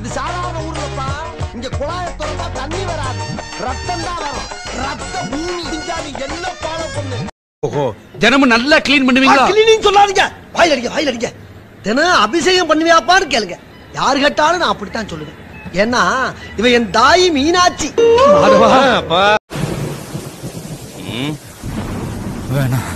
இது சாதாரண ஊர்லப்பா இங்க குழாய திறந்தா தண்ணி வராது ரத்தம் தான் வரும் ரத்த பூமி இந்தியாவி என்ன ஃபாலோ பண்ணு ஓஹோ தினமும் நல்லா க்ளீன் பண்ணுவீங்களா கிளீனிங் சொல்லாதீங்க வாயில் அடிக்க வாயில் அடிக்க தினம் அபிஷேகம் பண்ணுவியாப்பான்னு கேளுங்க யாரு கேட்டாலும் நான் அப்படித்தான் சொல்லுவேன் ஏன்னா இவ என் தாய் மீனாட்சி வேணாம்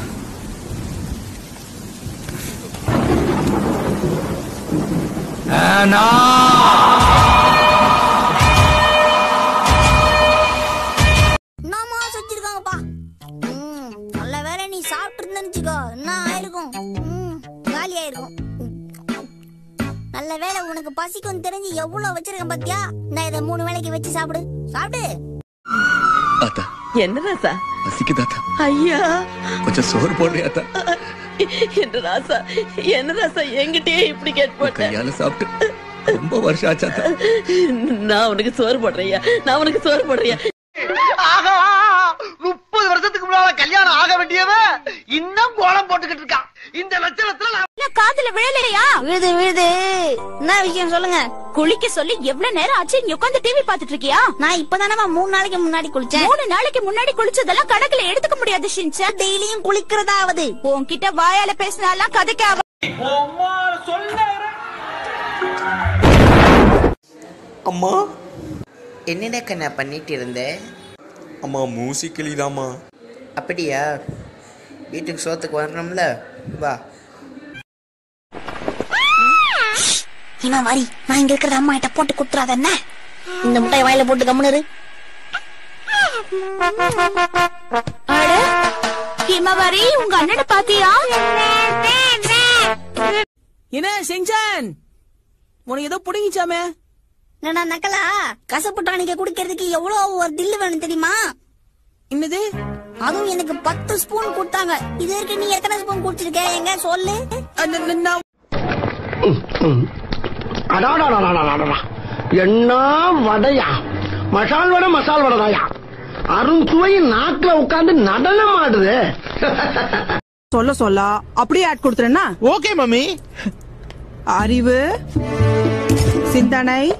என்னமா வச்சிருக்காங்கப்பா ம், நல்ல வேளை நீ சாப்பிட்டு இருந்தேன்னு என்ன ஆயிருக்கும் ம், காலி ஆயிருக்கும் ம். நல்ல வேளை உனக்கு பசிக்கும் தெரிஞ்சு எவ்வளவு வச்சிருக்கேன் பாத்தியா நான் இதை மூணு வேளைக்கு வச்சு சாப்பிடு சாப்பிடு அத்தா என்ன ராசா பசிக்குது அத்தா ஐயா கொஞ்சம் சோறு போடுறியா அத்தா என்ன ராசா என்ன ராசா என்கிட்டயே இப்படி கேட்டு உன் போட்டேன் கையால சாப்பிட்டு ரொம்ப வருஷம் ஆச்சு அத்தா நான் உனக்கு சோறு போடுறையா நான் உனக்கு சோறு போடுறியா ஆகா முப்பது வருஷத்துக்கு முன்னால கல்யாணம் ஆக வேண்டியவன் இன்னும் கோலம் போட்டுக்கிட்டு இருக்கான் இந்த லட்சணத்துல நான் காதுல விழலையா விழுது விழுது என்ன விஷயம் சொல்லுங்க குளிக்க சொல்லி எவ்வளவு நேரம் ஆச்சு நீ உட்காந்து டிவி பாத்துட்டு இருக்கியா நான் இப்பதானமா மூணு நாளைக்கு முன்னாடி குளிச்சேன் மூணு நாளைக்கு முன்னாடி குளிச்சதெல்லாம் கணக்குல எடுத்துக்க முடியாது ஷின்சா டெய்லியும் குளிக்கிறதாவது உன்கிட்ட வாயால பேசினாலாம் கதைக்க ஆவ- அம்மா என்னடா கண்ணா பண்ணிட்டு இருந்த அம்மா மூசிக்கலி தாம்மா அப்படியா வீட்டுக்கு சோத்துக்கு வரணும்ல வா இவன் வரி நான் இங்க இருக்கிற அம்மா கிட்ட போட்டு குத்துறாத என்ன இந்த முட்டைய வாயில போட்டு கம்முனு அட ஹிமவரி உங்க அண்ணனை பாத்தியா என்ன செஞ்சான் உனக்கு ஏதோ புடிங்கிச்சாமே என்னடா நக்கலா கசப்பு டானிக்க குடிக்கிறதுக்கு எவ்வளவு ஒரு தில்லு வேணும் தெரியுமா என்னது அதுவும் எனக்கு பத்து ஸ்பூன் கொடுத்தாங்க இது வரைக்கும் நீ எத்தனை ஸ்பூன் குடிச்சிருக்க எங்க சொல்லு நான் அடாடாடாடாடாடா என்ன வடையா மசால் வடை மசால் வடைதாயா அருண்சுவை நாக்குல உட்கார்ந்து நடனம் ஆடுது சொல்ல சொல்ல அப்படியே ஆட் கொடுத்துறேன்னா ஓகே மம்மி அறிவு சிந்தனை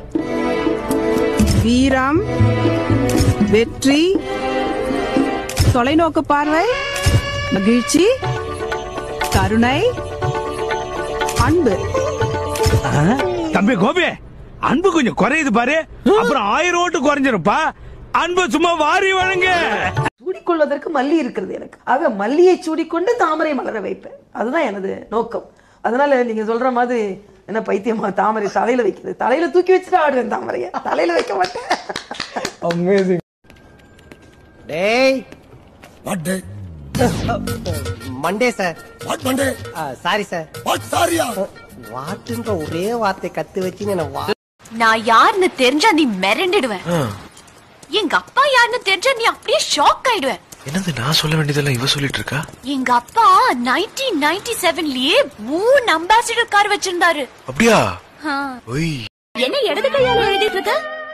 வீரம் வெற்றி தொலைநோக்கு பார்வை மகிழ்ச்சி கருணை அன்பு தம்பி கோபி அன்பு கொஞ்சம் குறையுது பாரு அப்புறம் ஆயிரம் ஓட்டு குறைஞ்சிருப்பா அன்பு சும்மா வாரி வழங்க சூடிக்கொள்வதற்கு மல்லி இருக்கிறது எனக்கு ஆக மல்லியை சூடிக்கொண்டு தாமரை மலர வைப்பேன் அதுதான் எனது நோக்கம் அதனால நீங்க சொல்ற மாதிரி என்ன பைத்தியமா தாமரை தலையில வைக்கிறது தலையில தூக்கி வச்சுட்டு ஆடுவேன் தாமரைய தலையில வைக்க மாட்டேன் டேய் மண்டே சார் சாரி சார் வாட்டுன்ற ஒரே வார்த்தை கத்து வச்சு என்ன வா நான் யாருன்னு தெரிஞ்சா நீ மிரண்டுடுவேன் எங்க அப்பா யாருன்னு தெரிஞ்சா நீ அப்படியே ஷாக் ஆயிடுவேன் என்னது நான் சொல்ல வேண்டியதெல்லாம் இவ சொல்லிட்டு இருக்கா எங்க அப்பா நைன்டீன் நைன்டி செவன்லயே மூணு அம்பாசிடர் கார் வச்சிருந்தாரு அப்படியா ஆ. ஒய் என்ன இடது கையால எழுதிட்டு இருக்க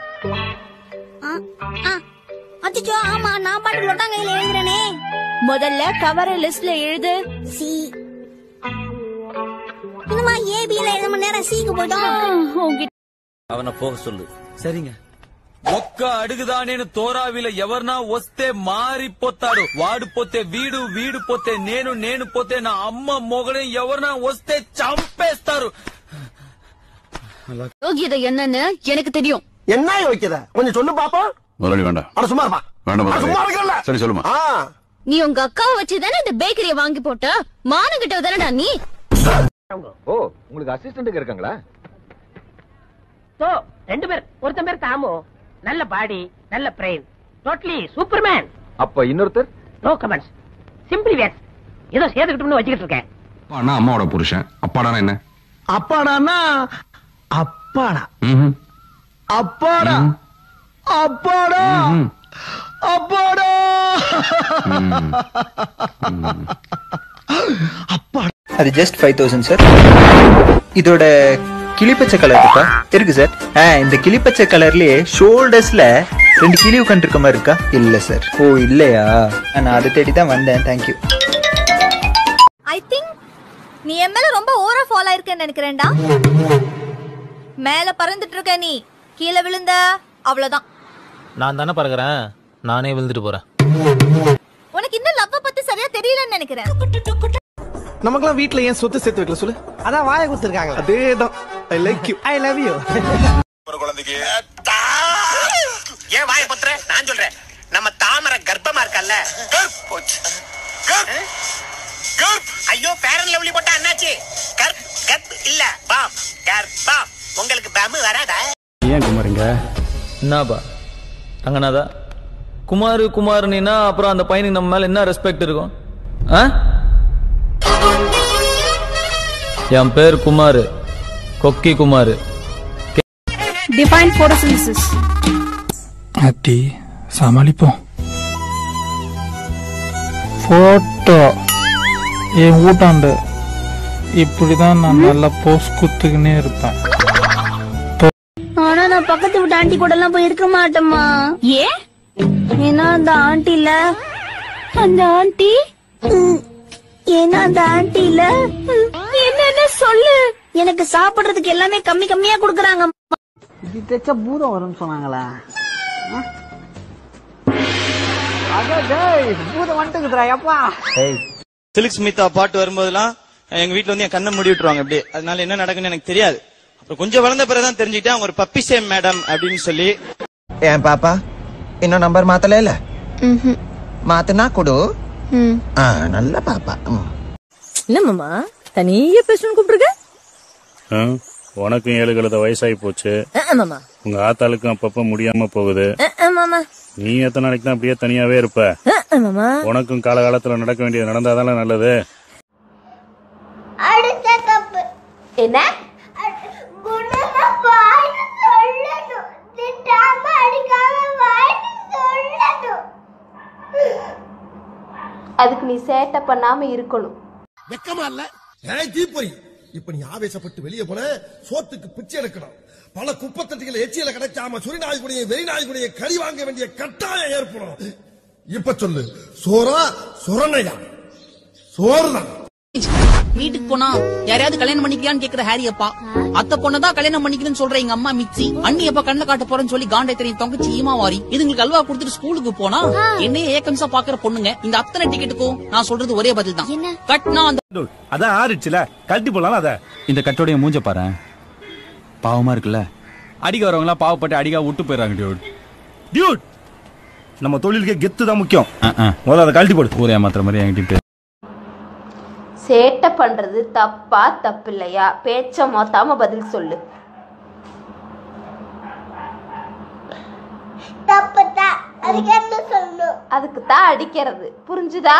அச்சோ ஆமா நான் பாட்டு லொட்டாங்கையில எழுதுறேனே முதல்ல கவர லிஸ்ட்ல எழுது சி இன்னுமா ஏபில எழுத மணி நேரம் சிக்கு போயிட்டோம் உன்கிட்ட ಅವನ ಹೋಗ ಸೊಲ್ಲು ಸರಿங்க ఒక్క అడుగుదానేను తోరావిల ఎవరన్నా వస్తే మారిపోతాడు వాడు పోతే వీడు వీడు పోతే నేను నేను పోతే నా అమ్మ మొగడే ఎవరన్నా వస్తే చంపేస్తారు யோகியதை என்னன்னு எனக்கு தெரியும் என்ன வைக்கிற கொஞ்சம் சொல்லு பாப்போம் முதலாளி வேண்டாம் அட சும்மா இருப்பா வேண்டாம் அட சும்மா முதலாளி. இருக்கல சரி சொல்லுமா ஆ நீ உங்க அக்காவை வச்சுதானே இந்த பேக்கரிய வாங்கி போட்ட மானங்கிட்ட தானடா நீ ஓ உங்களுக்கு அசிஸ்டன்ட் இருக்காங்களா சோ ரெண்டு பேர் ஒருத்தன் பேர் தாமு நல்ல பாடி நல்ல பிரெயின் டோட்டலி சூப்பர்மேன் அப்ப இன்னொருத்தர் நோ கமெண்ட்ஸ் சிம்பிளி வேஸ் ஏதோ சேர்த்துக்கிட்டோம்னு வச்சுக்கிட்டு இருக்கேன் அப்பானா அம்மாவோட புருஷன் அப்பாடானா என்ன அப்பாடான்னா அப்பாடா ம்ஹும். அப்பாடா ம். அப்பாடா ம்ஹும். அப்பாடா அது ஜஸ்ட் ஃபைவ் தௌசண்ட் சார் இதோட கிளிப்பச்சை கலர் இருக்கா இருக்கு சார் ஆ இந்த கிளிப்பச்சை கலர்லயே ஷோல்டர்ஸ்ல ரெண்டு கிளி உட்காந்துருக்க மாதிரி இருக்கா இல்ல சார் ஓ இல்லையா நான் அதை தேடி தான் வந்தேன் தேங்க்யூ ஐ திங்க் நீ என் மேல ரொம்ப ஓவரா ஃபாலோ ஆயிருக்கேன்னு நினைக்கிறேன்டா மேல பறந்துட்டு இருக்க நீ கீழே விழுந்த அவ்வளவுதான் நான் தானே பறக்குறேன் நானே விழுந்துட்டு போறேன் உனக்கு இன்னும் லவ்வ பத்தி சரியா தெரியலன்னு நினைக்கிறேன் நமக்கெல்லாம் வீட்ல ஏன் சொத்து சேர்த்து வைக்கல சொல்லு அதான் வாயை கொடுத்துருக்காங்க அதேதான் I like you I love you குழந்தைக்கு ஏன் வாய பத்துற நான் சொல்றேன் நம்ம தாமரை கர்ப்பமா இருக்கல்ல கர்ப் போச்சு கர்ப் கர்ப் ஐயோ பேரன் லவ்லி போட்டா என்னாச்சு கர்ப் கர்ப் இல்ல பாம் கர்ப்பம் உங்களுக்கு பம் வராதா ஏன் குமாருங்க என்னப்பா ரங்கநாதா குமார் குமார்னா அப்புறம் அந்த பையனுக்கு நம்ம மேல என்ன ரெஸ்பெக்ட் இருக்கும் ஆ என் பேர் குமார் கொக்கி குமார் டிஃபைன் போட்டோசிந்தசிஸ் அத்தி சமாளிப்போம் போட்டோ என் ஊட்டாண்டு இப்படிதான் நான் நல்லா போஸ் குத்துக்கினே இருப்பேன் ஆனா நான் பக்கத்து வீட்டு ஆண்டி கூட எல்லாம் போய் இருக்க மாட்டேம்மா ஏன் ஏன்னா அந்த ஆண்டில அந்த ஆண்டி ஏன்னா அந்த ஆண்டில என்னன்னு சொல்லு எனக்கு சாப்பிடுறதுக்கு எல்லாமே கம்மி கம்மியா குடுக்கறாங்க இது தைச்சா பூதம் வரும்னு சொன்னாங்களா அதான் டேய் பூதம் வந்துட்டுக்குதுடா எப்பா சில்க் ஸ்மிதா பாட்டு வரும்போதெல்லாம் எங்க வீட்ல வந்து என் கண்ணை மூடி விட்டுருவாங்க அப்படியே அதனால என்ன நடக்குன்னு எனக்கு தெரியாது அப்புறம் கொஞ்சம் வளர்ந்த பிறகுதான் தெரிஞ்சுக்கிட்டேன் அவங்க ஒரு பப்பி சேம் மேடம் அப்படின்னு சொல்லி ஏன் பாப்பா இன்னும் நம்பர் மாத்தல இல்ல மாத்துனா கொடு ஆ, நல்ல பாப்பா ம். என்ன மாமா தனியா பேசணும்னு கூப்பிட்டுருக்க ஆ? உனக்கும் ஏழு கழுத வயசாகி போச்சு அஹ், மாமா உங்க ஆத்தாளுக்கும் அப்பப்ப முடியாம போகுது அஹ், அஹ், மாமா நீ எத்தனை நாளைக்கு தான் அப்படியே தனியாவே இருப்ப அஹ், அஹ், மாமா உனக்கும் காலகாலத்துல நடக்க வேண்டியது நடந்தாதானே நல்லது அடுத்த கப்பு என்ன குணமா வாய்னு சொல்லணும் திட்டாம அடிக்காம வாய்னு சொல்லணும் அதுக்கு நீ சேட்டை பண்ணாம இருக்கணும் வெக்கமா இல்ல ஏய் தீப்பொறி இப்ப நீ ஆவேசப்பட்டு வெளியே போன சோத்துக்கு பிச்சை எடுக்கணும் பல குப்பத்தட்டிகள் எச்சியில கிடைக்காம சுரி நாய்க்குடைய வெறி நாய்க்குடைய கறி வாங்க வேண்டிய கட்டாயம் ஏற்படும் இப்ப சொல்லு சோறா சுரணையா சோறுதான் வீட்டுக்கு போனா யாரையாவது கல்யாணம் பண்ணிக்கலான்னு கேக்குற ஹாரி அப்பா அத்த பொண்ணதான் கல்யாணம் பண்ணிக்கணும்னு சொல்ற எங்க அம்மா மிச்சி அண்ணி அப்பா கண்ணை காட்ட போறேன்னு சொல்லி காண்டை தெரியும் தொங்கச்சி ஈமா வாரி இதுங்களுக்கு அல்வா கொடுத்துட்டு ஸ்கூலுக்கு போனா என்னைய ஏக்கம்ஸா பாக்குற பொண்ணுங்க இந்த அத்தனை டிக்கெட்டுக்கும் நான் சொல்றது ஒரே பதில் தான் கட்னா அந்த அதான் ஆறுச்சுல கழட்டி போடலாம் அத இந்த கட்டோடைய மூஞ்ச பாரு பாவமா இருக்குல்ல அடிக்க வரவங்களாம் பாவப்பட்டு அடிக்கா விட்டு போயிடுறாங்க டியூட் டியூட் நம்ம தொழிலுக்கே கெத்து தான் முக்கியம் முதல்ல அதை கழட்டி போடு ஊரே மாத்திர மாதிரி என்கிட்ட சேட்டை பண்றது தப்பா தப்பு இல்லையா பேச்ச மொத்தாம பதில் சொல்லு தப்புதான் அதுக்கு என்ன சொல்லணும் அதுக்கு தான் அடிக்கிறது புரிஞ்சுதா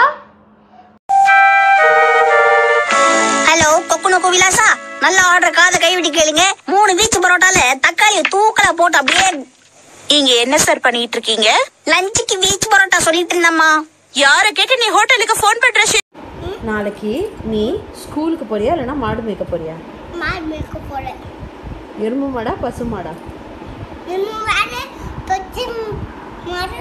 ஹலோ கொக்குனோ கோவிலாசா நல்ல ஆர்டர் காதை கைவிட்டு கேளுங்க மூணு பீச் பரோட்டால தக்காளி தூக்கலா போட்டு அப்படியே நீங்க என்ன சார் பண்ணிட்டு இருக்கீங்க லஞ்சுக்கு பீச் பரோட்டா சொல்லிட்டு இருந்தம்மா யார கேட்டு நீ ஹோட்டலுக்கு ஃபோன் பண்ற நாளைக்கு நீ ஸ்கூலுக்கு போறியா இல்லைன்னா மாடு மேய்க்க போறியா மாடு மேய்க்க போறேன் எறும்பு மாடா பசு மாடா இன்னும் வேற பச்சை மாடு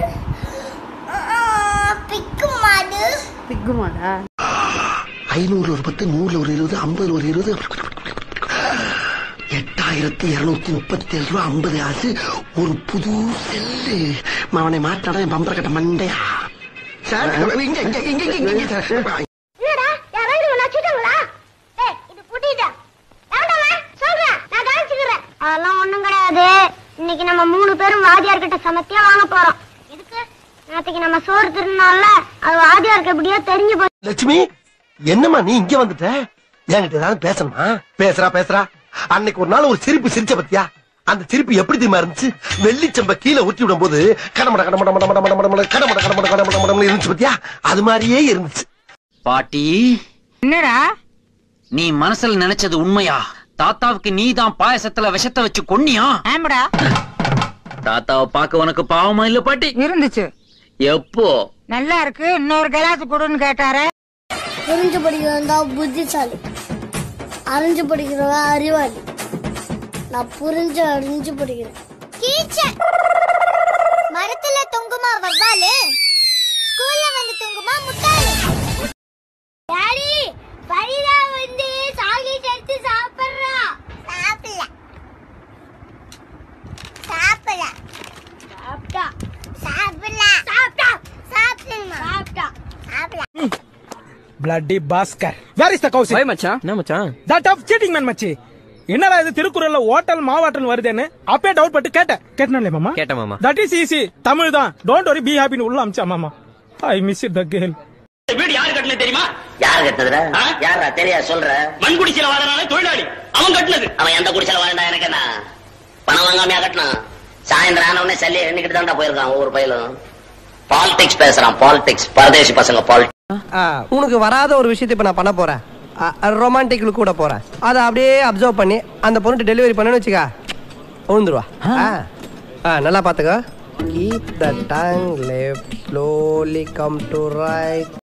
பிக்கு மாடு பிக்கு மாடா ஐநூறுல ஒரு பத்து நூறுல ஒரு இருபது ஐம்பதுல ஒரு இருபது எட்டாயிரத்தி இருநூத்தி முப்பத்தி ஏழு ரூபா ஐம்பது ஆசு ஒரு புது செல்லு அவனை மாற்றாடா என் பம்பர கட்ட மண்டையா சார் இங்க இங்க இங்க இங்க இங்க சார் என்னடா யாராவது உன்னை அடிச்சிட்டாங்களா ஏய் இது புட்டிடா வேண்டாமா சொல்றேன் நான் கவனிச்சுக்கிறேன் அதெல்லாம் ஒண்ணும் கிடையாது இன்னைக்கு நம்ம மூணு பேரும் வாதியார் கிட்ட சமத்தியா வாங்க போறோம் இதுக்கு நேத்துக்கு நம்ம சோறு திருநாள்ல அது வாதியாருக்கு எப்படியோ தெரிஞ்சு போச்சு லட்சுமி என்னம்மா நீ இங்க வந்துட்ட என்கிட்ட ஏதாவது பேசணுமா பேசுறா பேசுறா அன்னைக்கு ஒரு நாள் ஒரு சிரிப்பு சிரிச்ச பத்தியா அந்த சிரிப்பு எப்படி தெரியுமா இருந்துச்சு வெள்ளிச்சம்ப கீழே ஊற்றி விடும் போது கடமட கடமட மட மட மட மட மட கடமட கடமட கடமட மட இருந்துச்சு பத்தியா அது மாதிரியே இருந்துச்சு பாட்டி என்னடா நீ மனசுல நினைச்சது உண்மையா தாத்தாவுக்கு நீ தான் பாயசத்துல விஷத்தை வச்சு கொன்னியா ஆமாடா தாத்தாவை பார்க்க உனக்கு பாவமா இல்ல பாட்டி இருந்துச்சு எப்போ நல்லா இருக்கு இன்னொரு கிளாஸ் கொடுன்னு கேட்டாரு புரிஞ்சு படிக்கிறவன் தான் புத்திசாலி அறிஞ்சு படிக்கிறவன் அறிவாளி நான் புரிஞ்சு அறிஞ்சு படிக்கிறேன் டீச்சர் மரத்துல தொங்குமா வவ்வாலு ஸ்கூல்ல வந்து தொங்குமா முட்டாளு டாடி பரிதா வந்து சாக்லேட் எடுத்து சாப்பிடுறா சாப்பிடல bloody Bhaskar where is the Kausi bye மச்சான் என்ன மச்சான் தட் ஆஃப் சீட்டிங் மேன் மச்சி என்னடா இது திருக்குறள்ல ஓட்டல் மாவாட்டல் வருதுன்னு அப்பே டவுட் பட்டு கேட்டேன் கேட்டனே மாமா கேட்டேன் மாமா தட் இஸ் ஈஸி தமிழ் தான் டோன்ட் வரி பி ஹாப்பின்னு உள்ள அமிச்சா மாமா I miss it the girl வீடு யாரு கட்டினது தெரியுமா யார் கட்டுறதுடா யாரா தெரியா சொல்ற மண் குடிசையில வாழறானே தொழிலாளி அவன் கட்டினது அவன் எந்த குடிசையில வாழ்ந்தா எனக்கு என்ன பணம் வாங்காமையா கட்டினான் சாயந்தரம் ஆனவனே சல்லி எண்ணிக்கிட்டு தான்டா போயிருக்கான் ஒவ்வொரு பயிலும் பாலிடிக்ஸ் பேசுறான் பாலிடிக்ஸ் பரதேசி பசங்க பாலிடிக்ஸ் உனக்கு வராத ஒரு விஷயத்தை இப்ப நான் பண்ண போறேன் ரொமான்டிக் கூட போறேன் அதை அப்படியே அப்சர்வ் பண்ணி அந்த பொண்ணுட்டு டெலிவரி பண்ணனு வச்சுக்கா உழுந்துருவா ஆ. ஆ நல்லா பாத்துக்க keep the tongue left slowly come to right